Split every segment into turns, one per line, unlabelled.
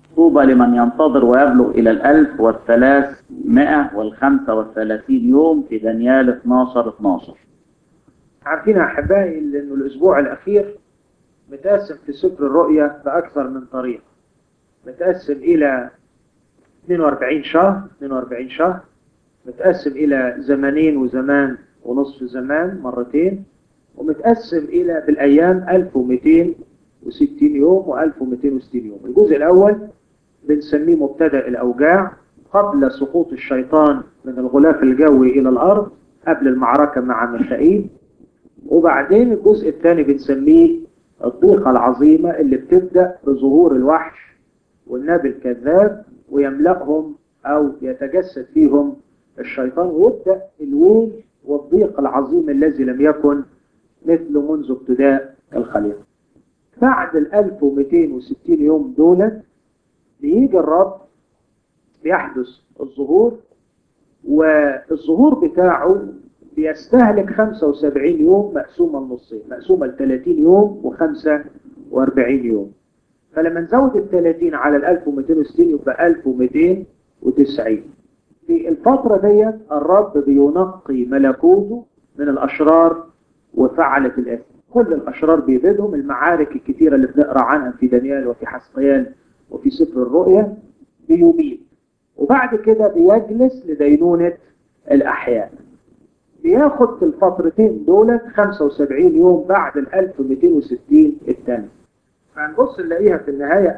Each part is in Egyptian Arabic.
طوبى لمن ينتظر ويبلغ إلى الألف والثلاثمائة والخمسة والثلاثين يوم في دانيال 12 12
عارفين يا أحبائي إنه الأسبوع الأخير متقسم في سفر الرؤيا بأكثر من طريقة متقسم إلى 42 شهر 42 شهر متقسم إلى زمانين وزمان ونصف زمان مرتين ومتقسم إلى بالأيام 1260 يوم و1260 يوم الجزء الأول بنسميه مبتدأ الأوجاع قبل سقوط الشيطان من الغلاف الجوي إلى الأرض قبل المعركة مع ميخائيل وبعدين الجزء الثاني بنسميه الضيقة العظيمة اللي بتبدأ بظهور الوحش والنبي الكذاب ويملأهم أو يتجسد فيهم الشيطان ويبدأ الويل والضيق العظيم الذي لم يكن مثله منذ ابتداء الخليقة بعد ال 1260 يوم دولت بيجي الرب بيحدث الظهور والظهور بتاعه بيستهلك 75 يوم مقسومة النصين مقسومة ل 30 يوم و45 يوم فلما نزود ال 30 على ال 1260 يبقى 1290 في الفترة ديت الرب بينقي ملكوته من الأشرار وفعلة الإثم كل الأشرار بيبيدهم المعارك الكتيرة اللي بنقرأ عنها في دانيال وفي حسقيال وفي سفر الرؤيا بيبيد وبعد كده بيجلس لدينونة الأحياء بياخد في الفترتين دولت 75 يوم بعد ال 1260 الثاني فهنبص نلاقيها في النهاية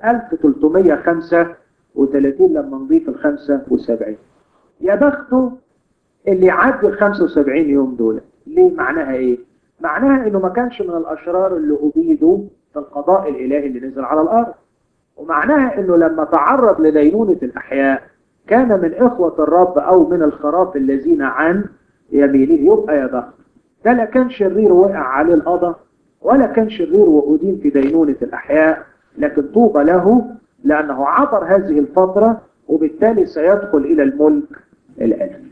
1335 لما نضيف ال 75 يا بخته اللي يعدي ال 75 يوم دول ليه معناها ايه؟ معناها انه ما كانش من الاشرار اللي ابيدوا في القضاء الالهي اللي نزل على الارض ومعناها انه لما تعرض لدينونة الاحياء كان من اخوة الرب او من الخراف الذين عن يمينه يبقى يا بخت ده لا كان شرير وقع عليه القضاء ولا كان شرير وأدين في دينونة الأحياء لكن طوبى له لأنه عبر هذه الفترة وبالتالي سيدخل إلى الملك الألف